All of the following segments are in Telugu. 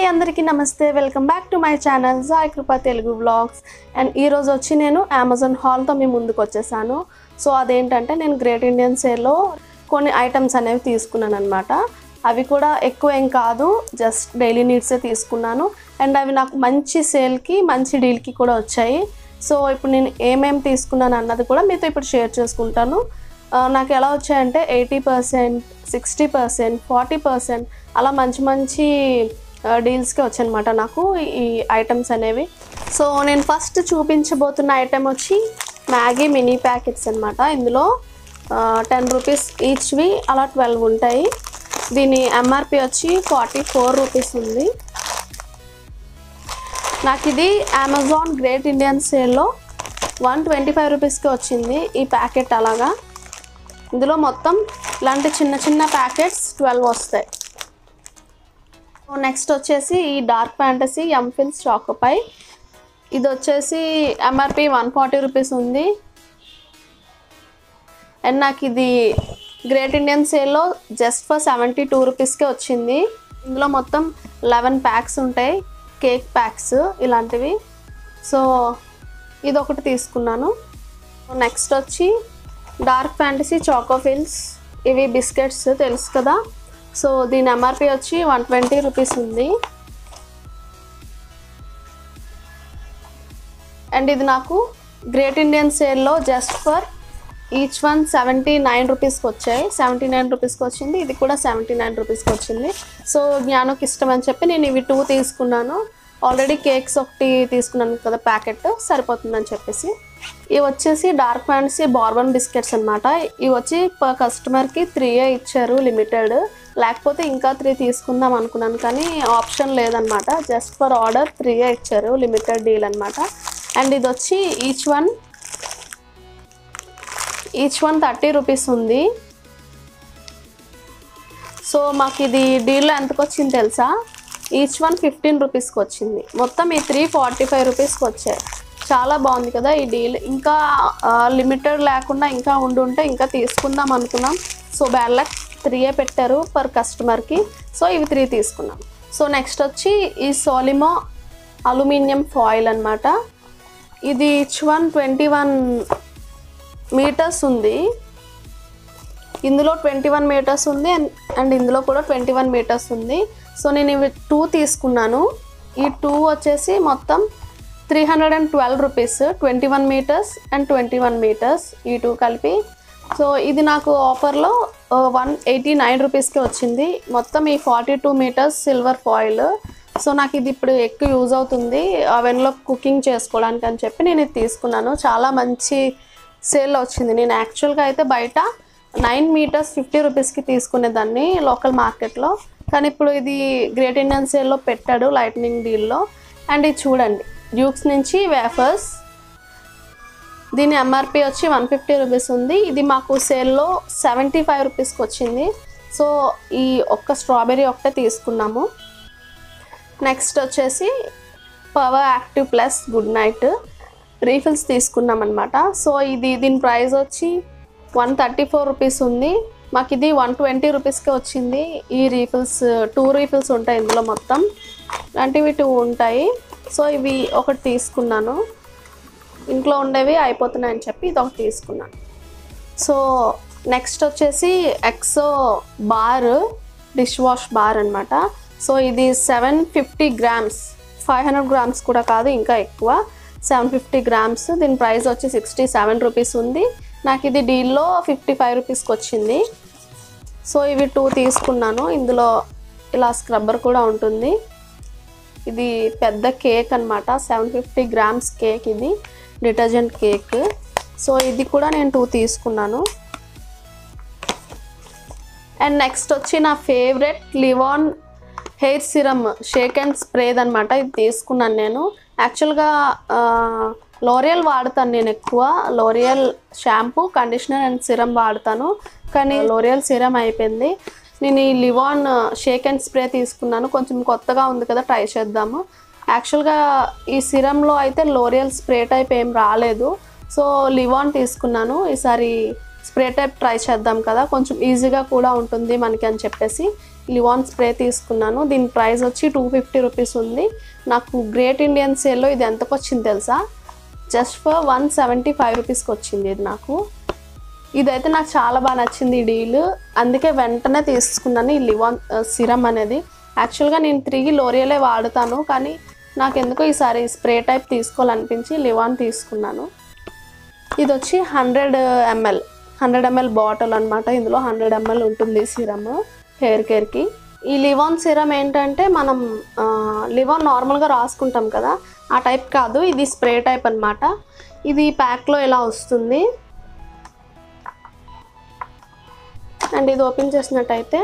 అందరికీ నమస్తే welcome back to my channel Sai Krupa Telugu vlogs and ఈరోజు వచ్చి నేను అమెజాన్ హాల్తో మీ ముందుకు వచ్చేసాను సో అదేంటంటే నేను గ్రేట్ ఇండియన్ సేల్లో కొన్ని ఐటమ్స్ అనేవి తీసుకున్నాను అనమాట అవి కూడా ఎక్కువ ఏం కాదు జస్ట్ డైలీ నీడ్సే తీసుకున్నాను అండ్ అవి నాకు మంచి సేల్కి మంచి డీల్కి కూడా వచ్చాయి సో ఇప్పుడు నేను ఏమేమి తీసుకున్నాను అన్నది కూడా మీతో ఇప్పుడు షేర్ చేసుకుంటాను ఆ, నాకు ఎలా వచ్చాయంటే eighty percent sixty percent forty percent అలా మంచి మంచి డీల్స్కి వచ్చాయన్నమాట నాకు ఈ ఐటమ్స్ అనేవి సో నేను ఫస్ట్ చూపించబోతున్న ఐటెం వచ్చి మ్యాగీ మినీ ప్యాకెట్స్ అనమాట ఇందులో టెన్ రూపీస్ ఈచ్వి అలా ట్వెల్వ్ ఉంటాయి దీని ఎంఆర్పి వచ్చి ఫార్టీ ఫోర్ రూపీస్ ఉంది నాకు ఇది అమెజాన్ గ్రేట్ ఇండియన్ సేల్లో వన్ ట్వంటీ ఫైవ్ రూపీస్కి వచ్చింది ఈ ప్యాకెట్ అలాగా ఇందులో మొత్తం ఇలాంటి చిన్న చిన్న ప్యాకెట్స్ ట్వెల్వ్ వస్తాయి నెక్స్ట్ వచ్చేసి ఈ డార్క్ ఫ్యాంటసీ ఎంఫిల్స్ చాకోపై ఇది వచ్చేసి ఎంఆర్పి వన్ ఫార్టీ రూపీస్ ఉంది అండ్ నాకు ఇది గ్రేట్ ఇండియన్ సేల్లో జస్ట్ ఫర్ సెవెంటీ టూ రూపీస్కే వచ్చింది ఇందులో మొత్తం లెవెన్ ప్యాక్స్ ఉంటాయి కేక్ ప్యాక్స్ ఇలాంటివి సో ఇది ఒకటి తీసుకున్నాను నెక్స్ట్ వచ్చి డార్క్ ఫ్యాంటసీ చాకోఫిల్స్ ఇవి బిస్కెట్స్ తెలుసు కదా సో దీని ఎంఆర్పి వచ్చి వన్ ట్వంటీ రూపీస్ ఉంది అండ్ ఇది నాకు గ్రేట్ ఇండియన్ సేల్లో just for each one seventy nine రూపీస్కి వచ్చాయి సెవెంటీ నైన్ రూపీస్కి వచ్చింది ఇది కూడా సెవెంటీ నైన్ రూపీస్కి వచ్చింది సో జ్ఞానకి ఇష్టం అని చెప్పి నేను ఇవి టూ తీసుకున్నాను ఆల్రెడీ కేక్స్ ఒకటి తీసుకున్నాను కదా ప్యాకెట్ సరిపోతుందని చెప్పేసి ఇవి వచ్చేసి డార్క్ ఫ్యాంటసీ బార్బన్ బిస్కెట్స్ అనమాట ఇవి వచ్చి పర్ కస్టమర్కి త్రీయే ఇచ్చారు లిమిటెడ్ లేకపోతే ఇంకా త్రీ తీసుకుందాం అనుకున్నాను కానీ ఆప్షన్ లేదనమాట జస్ట్ ఫర్ ఆర్డర్ త్రీయే ఇచ్చారు లిమిటెడ్ డీల్ అనమాట అండ్ ఇది వచ్చి each one each one thirty rupees ఉంది సో మాకు ఇది డీల్లో ఎంతకు వచ్చింది తెలుసా ఈచ్ వన్ ఫిఫ్టీన్ రూపీస్కి వచ్చింది మొత్తం ఈ త్రీ ఫార్టీ ఫైవ్ రూపీస్కి వచ్చాయి చాలా బాగుంది కదా ఈ డీల్ ఇంకా లిమిటెడ్ లేకుండా ఇంకా ఉండుంటే ఇంకా తీసుకుందాం అనుకున్నాం సో బ్యాడ్ లక్ త్రీయే పెట్టారు పర్ కస్టమర్కి సో ఇవి త్రీ తీసుకున్నాం సో నెక్స్ట్ వచ్చి ఈ సోలిమో అల్యూమినియం ఫాయిల్ అనమాట ఇది each one twenty one metres ఉంది ఇందులో ట్వంటీ వన్ మీటర్స్ ఉంది అండ్ అండ్ ఇందులో కూడా ట్వంటీ వన్ మీటర్స్ ఉంది సో నేను ఇవి టూ తీసుకున్నాను ఈ టూ వచ్చేసి మొత్తం three hundred and twelve rupees twenty one metres and twenty one metres ఈ టూ కలిపి సో ఇది నాకు ఆఫర్లో వన్ ఎయిటీ నైన్ రూపీస్కి వచ్చింది మొత్తం ఈ forty two metres silver foil so నాకు ఇది ఇప్పుడు ఎక్కువ యూజ్ అవుతుంది అవెన్లో కుకింగ్ చేసుకోవడానికి అని చెప్పి నేను ఇది తీసుకున్నాను చాలా మంచి సేల్ వచ్చింది నేను యాక్చువల్గా అయితే బయట నైన్ మీటర్స్ ఫిఫ్టీ రూపీస్కి తీసుకునేదాన్ని లోకల్ మార్కెట్లో కానీ ఇప్పుడు ఇది గ్రేట్ ఇండియన్ సేల్లో పెట్టాడు లైట్నింగ్ డీల్లో అండ్ ఇది చూడండి డ్యూక్స్ నుంచి వేఫర్స్ దీని ఎంఆర్పి వచ్చి వన్ ఫిఫ్టీ రూపీస్ ఉంది ఇది మాకు సేల్లో సెవెంటీ ఫైవ్ రూపీస్కి వచ్చింది సో ఈ ఒక్క స్ట్రాబెర్రీ ఒకటే తీసుకున్నాము నెక్స్ట్ వచ్చేసి power active plus Good Knight refills తీసుకున్నాం అనమాట సో ఇది దీని ప్రైస్ వచ్చి వన్ థర్టీ ఫోర్ రూపీస్ ఉంది మాకు ఇది వన్ ట్వంటీ రూపీస్కి వచ్చింది ఈ రీఫిల్స్ టూ రీఫిల్స్ ఉంటాయి ఇందులో మొత్తం ఇలాంటివి టూ ఉంటాయి సో ఇవి ఒకటి తీసుకున్నాను ఇంట్లో ఉండేవి అయిపోతున్నాయని చెప్పి ఇది ఒకటి తీసుకున్నాను సో నెక్స్ట్ వచ్చేసి Exo bar dish wash bar అనమాట సో ఇది seven fifty grams five hundred grams కూడా కాదు ఇంకా ఎక్కువ సెవెన్ ఫిఫ్టీ గ్రామ్స్ దీని ప్రైస్ వచ్చి సిక్స్టీ సెవెన్ రూపీస్ ఉంది నాకు ఇది డీల్లో ఫిఫ్టీ ఫైవ్ రూపీస్కి వచ్చింది సో ఇవి టూ తీసుకున్నాను ఇందులో ఇలా స్క్రబ్బర్ కూడా ఉంటుంది ఇది పెద్ద కేక్ అనమాట సెవెన్ ఫిఫ్టీ గ్రామ్స్ కేక్ ఇది డిటర్జెంట్ కేక్ సో ఇది కూడా నేను టూ తీసుకున్నాను అండ్ నెక్స్ట్ వచ్చి నా favourite Livon hair serum shake and స్ప్రేది అనమాట ఇది తీసుకున్నాను నేను యాక్చువల్గా లోరియల్ వాడతాను నేను ఎక్కువ L'Oreal shampoo conditioner and serum వాడతాను కానీ లోరియల్ సిరమ్ అయిపోయింది నేను ఈ లివాన్ షేక్ అండ్ స్ప్రే తీసుకున్నాను కొంచెం కొత్తగా ఉంది కదా ట్రై చేద్దాము యాక్చువల్గా ఈ సిరంలో అయితే లోరియల్ స్ప్రే టైప్ ఏం రాలేదు సో లివాన్ తీసుకున్నాను ఈసారి స్ప్రే టైప్ ట్రై చేద్దాం కదా కొంచెం ఈజీగా కూడా ఉంటుంది మనకి అని చెప్పేసి లివాన్ స్ప్రే తీసుకున్నాను దీని ప్రైస్ వచ్చి టూ ఫిఫ్టీ రూపీస్ ఉంది నాకు గ్రేట్ ఇండియన్ సేల్లో ఇది ఎంతకు వచ్చింది తెలుసా just for one seventy five రూపీస్కి వచ్చింది ఇది నాకు ఇదైతే నాకు చాలా బాగా నచ్చింది ఈ డీల్ అందుకే వెంటనే తీసుకున్నాను ఈ లివాన్ సిరం అనేది యాక్చువల్గా నేను తిరిగి లోరియలే వాడుతాను కానీ నాకు ఎందుకో ఈసారి స్ప్రే టైప్ తీసుకోవాలనిపించి లివాన్ తీసుకున్నాను ఇది వచ్చి hundred ML hundred ML bottle అనమాట ఇందులో హండ్రెడ్ ఎంఎల్ ఉంటుంది సిరమ్ హెయిర్ కేర్కి ఈ లివాన్ సిరం ఏంటంటే మనం ఆ, లివాన్ నార్మల్గా రాసుకుంటాం కదా ఆ టైప్ కాదు ఇది స్ప్రే టైప్ అన్నమాట ఇది ప్యాక్లో ఇలా వస్తుంది అండ్ ఇది ఓపెన్ చేసినట్టయితే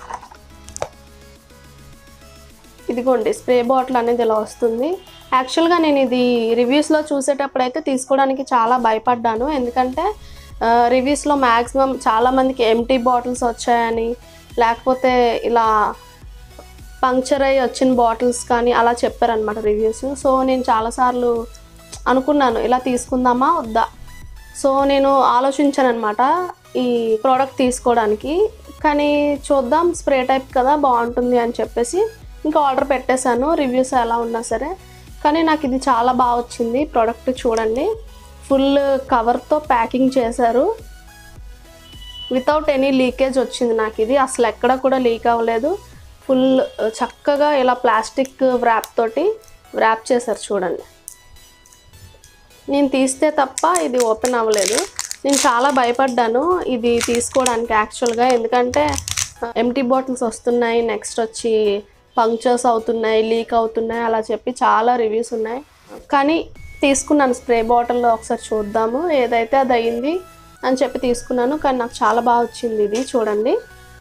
ఇదిగోండి స్ప్రే బాటిల్ అనేది ఇలా వస్తుంది యాక్చువల్గా నేను ఇది రివ్యూస్లో చూసేటప్పుడు అయితే తీసుకోవడానికి చాలా భయపడ్డాను ఎందుకంటే రివ్యూస్లో మ్యాక్సిమం చాలామందికి ఎంటీ బాటిల్స్ వచ్చాయని లేకపోతే ఇలా పంక్చర్ అయ్యి వచ్చిన బాటిల్స్ కానీ అలా చెప్పారనమాట రివ్యూస్ సో నేను చాలాసార్లు అనుకున్నాను ఇలా తీసుకుందామా వద్దా సో నేను ఆలోచించాను అనమాట ఈ ప్రోడక్ట్ తీసుకోవడానికి కానీ చూద్దాం స్ప్రే టైప్ కదా బాగుంటుంది అని చెప్పేసి ఇంకా ఆర్డర్ పెట్టేశాను రివ్యూస్ ఎలా ఉన్నా సరే కానీ నాకు ఇది చాలా బాగా వచ్చింది ప్రోడక్ట్ చూడండి ఫుల్ కవర్తో ప్యాకింగ్ చేశారు వితౌట్ ఎనీ లీకేజ్ వచ్చింది నాకు ఇది అసలు ఎక్కడ కూడా లీక్ అవ్వలేదు ఫుల్ చక్కగా ఇలా ప్లాస్టిక్ వ్రాప్ తోటి వ్రాప్ చేశారు చూడండి నేను తీస్తే తప్ప ఇది ఓపెన్ అవ్వలేదు నేను చాలా భయపడ్డాను ఇది తీసుకోవడానికి యాక్చువల్గా ఎందుకంటే ఎంటీ బాటిల్స్ వస్తున్నాయి నెక్స్ట్ వచ్చి పంక్చర్స్ అవుతున్నాయి లీక్ అవుతున్నాయి అలా చెప్పి చాలా రివ్యూస్ ఉన్నాయి కానీ తీసుకున్నాను స్ప్రే బాటిల్లో ఒకసారి చూద్దాము ఏదైతే అది అయ్యింది అని చెప్పి తీసుకున్నాను కానీ నాకు చాలా బాగా వచ్చింది ఇది చూడండి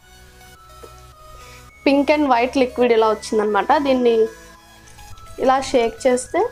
పింక్ అండ్ వైట్ లిక్విడ్ ఇలా వచ్చిందనమాట దీన్ని ఇలా షేక్ చేస్తే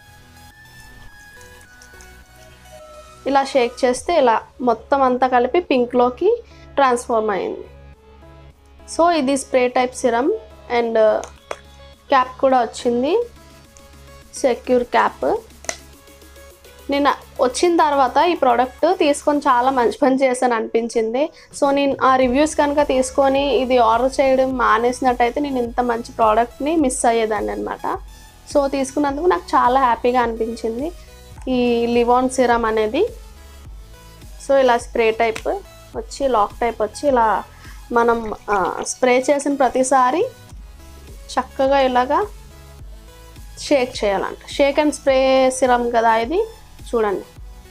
ఇలా షేక్ చేస్తే ఇలా మొత్తం అంతా కలిపి పింక్లోకి ట్రాన్స్ఫార్మ్ అయింది సో ఇది spray type serum and cap కూడా వచ్చింది సెక్యూర్ క్యాప్ నేను వచ్చిన తర్వాత ఈ ప్రోడక్ట్ తీసుకొని చాలా మంచి పని చేశాను అనిపించింది సో నేను ఆ రివ్యూస్ కనుక తీసుకొని ఇది ఆర్డర్ చేయడం మానేసినట్టయితే నేను ఇంత మంచి ప్రోడక్ట్ని మిస్ అయ్యేదాన్ని అనమాట సో తీసుకున్నందుకు నాకు చాలా హ్యాపీగా అనిపించింది ఈ లివాన్ సిరమ్ అనేది సో ఇలా స్ప్రే టైప్ వచ్చి లాక్ టైప్ వచ్చి ఇలా మనం స్ప్రే చేసిన ప్రతిసారి చక్కగా ఇలాగా షేక్ చేయాలంట షేక్ అండ్ స్ప్రే సిరమ్ కదా ఇది చూడండి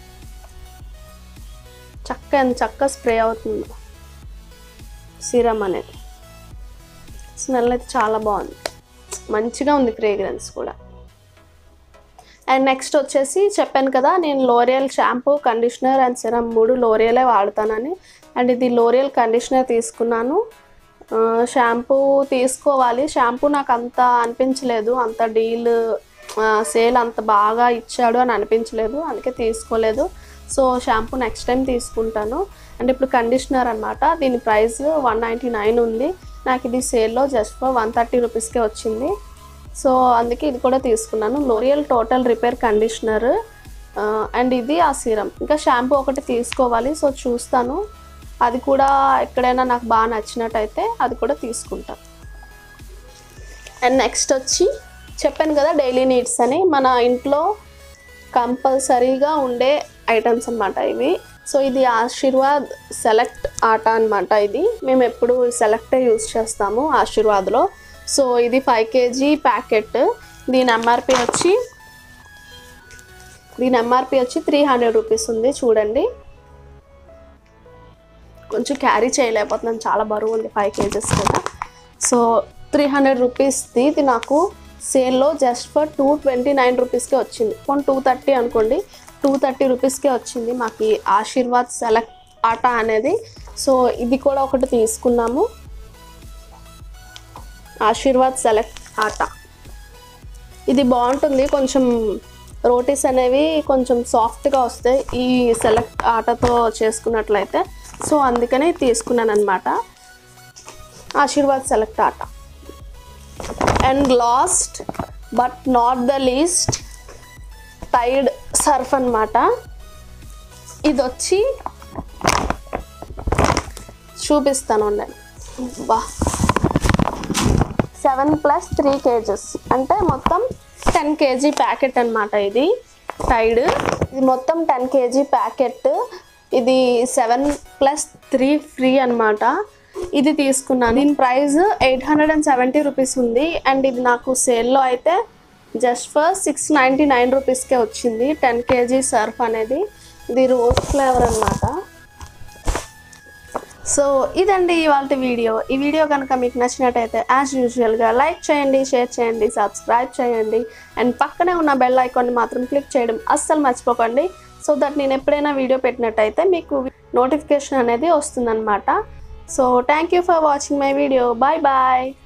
చక్క ఎంత చక్క స్ప్రే అవుతుంది సిరమ్ అనేది స్మెల్ అయితే చాలా బాగుంది మంచిగా ఉంది ఫ్రేగ్రెన్స్ కూడా అండ్ నెక్స్ట్ వచ్చేసి చెప్పాను కదా నేను L'Oreal shampoo conditioner and serum మూడు లోరియలే వాడతానని అండ్ ఇది లోరియల్ కండిషనర్ తీసుకున్నాను షాంపూ తీసుకోవాలి షాంపూ నాకు అంత అనిపించలేదు అంత డీల్ సేల్ అంత బాగా ఇచ్చాడు అని అనిపించలేదు అందుకే తీసుకోలేదు సో షాంపూ నెక్స్ట్ టైం తీసుకుంటాను అండ్ ఇప్పుడు కండిషనర్ అనమాట దీని ప్రైస్ వన్ నైంటీ నైన్ ఉంది నాకు ఇది సేల్లో జస్ట్ ఫర్ వన్ థర్టీ రూపీస్కే వచ్చింది సో అందుకే ఇది కూడా తీసుకున్నాను L'Oreal total repair conditioner and ఇది ఆ సీరం ఇంకా షాంపూ ఒకటి తీసుకోవాలి సో చూస్తాను అది కూడా ఎక్కడైనా నాకు బాగా నచ్చినట్టయితే అది కూడా తీసుకుంటాను అండ్ నెక్స్ట్ వచ్చి చెప్పాను కదా డైలీ నీడ్స్ అని మన ఇంట్లో కంపల్సరీగా ఉండే ఐటమ్స్ అన్నమాట ఇవి సో ఇది ఆశీర్వాద్ సెలెక్ట్ ఆట అన్నమాట ఇది మేము ఎప్పుడు సెలెక్టే యూజ్ చేస్తాము ఆశీర్వాద్లో సో ఇది ఫైవ్ కేజీ ప్యాకెట్ దీని ఎంఆర్పి వచ్చి దీని ఎంఆర్పి వచ్చి త్రీ హండ్రెడ్ రూపీస్ ఉంది చూడండి కొంచెం క్యారీ చేయలేకపోతున్నాను చాలా బరువు ఉంది ఫైవ్ కేజెస్ కదా సో త్రీ హండ్రెడ్ రూపీస్ది ఇది నాకు సేల్లో just for two twenty nine రూపీస్కే వచ్చింది పోనీ టూ థర్టీ అనుకోండి టూ థర్టీ రూపీస్కే వచ్చింది మాకు ఈ ఆశీర్వాద్ సెలెక్ట్ ఆటా అనేది సో ఇది కూడా ఒకటి తీసుకున్నాము ఆశీర్వాద్ సెలెక్ట్ ఆటా ఇది బాగుంటుంది కొంచెం రోటీస్ అనేవి కొంచెం సాఫ్ట్గా వస్తాయి ఈ సెలెక్ట్ ఆటతో చేసుకున్నట్లయితే సో అందుకనే తీసుకున్నాను అనమాట ఆశీర్వాద్ సెలెక్ట్ ఆట and last but not the least Tide surf అనమాట ఇది వచ్చి చూపిస్తాను ఉండండి బా సెవెన్ ప్లస్ త్రీ కేజెస్ అంటే మొత్తం టెన్ కేజీ ప్యాకెట్ అన్నమాట ఇది టైడ్ ఇది మొత్తం టెన్ కేజీ ప్యాకెట్ ఇది సెవెన్ ప్లస్ త్రీ ఫ్రీ అన్నమాట ఇది తీసుకున్నాను దీని price eight hundred and seventy rupees ఉంది అండ్ ఇది నాకు సేల్లో అయితే just for six ninety nine రూపీస్కే వచ్చింది టెన్ కేజీ సర్ఫ్ అనేది ఇది రోజ్ ఫ్లేవర్ అన్నమాట సో ఇదండి ఇవాళ వీడియో ఈ వీడియో కనుక మీకు నచ్చినట్టయితే యాజ్ యూజువల్గా లైక్ చేయండి షేర్ చేయండి సబ్స్క్రైబ్ చేయండి అండ్ పక్కనే ఉన్న బెల్ ఐకాన్ని మాత్రం క్లిక్ చేయడం అస్సలు మర్చిపోకండి సో దట్ నేను ఎప్పుడైనా వీడియో పెట్టినట్టయితే మీకు నోటిఫికేషన్ అనేది వస్తుందన్నమాట so thank you for watching my video bye bye